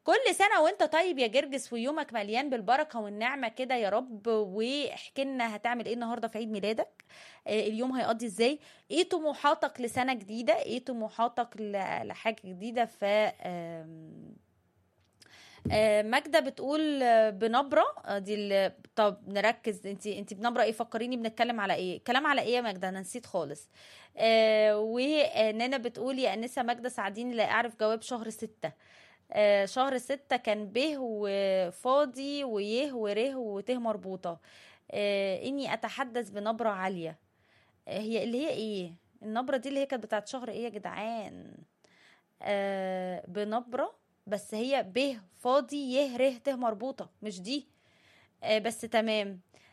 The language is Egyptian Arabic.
كل سنة وانت طيب يا جرجس ويومك مليان بالبركة والنعمة كده يا رب واحكي لنا هتعمل ايه النهاردة في عيد ميلادك آه، اليوم هيقضي ازاي ايه طموحاتك لسنة جديدة ايه طموحاتك ل- لحاجة جديدة ف آم، آه، ماجدة بتقول آه، بنبرة آه، دي ال- طب نركز انت انت بنبرة ايه فكريني بنتكلم على ايه كلام على ايه يا ماجدة انا نسيت خالص آه ونانا بتقول يا انسة ماجدة ساعديني لا اعرف جواب شهر ستة آه شهر ستة كان به وفاضي ويه وره وته مربوطة آه اني اتحدث بنبرة عالية آه هي اللي هي ايه النبرة دي اللي هي كانت بتاعت شهر ايه يا جدعان آه بنبرة بس هي به فاضي يه ره ته مربوطة مش دي آه بس تمام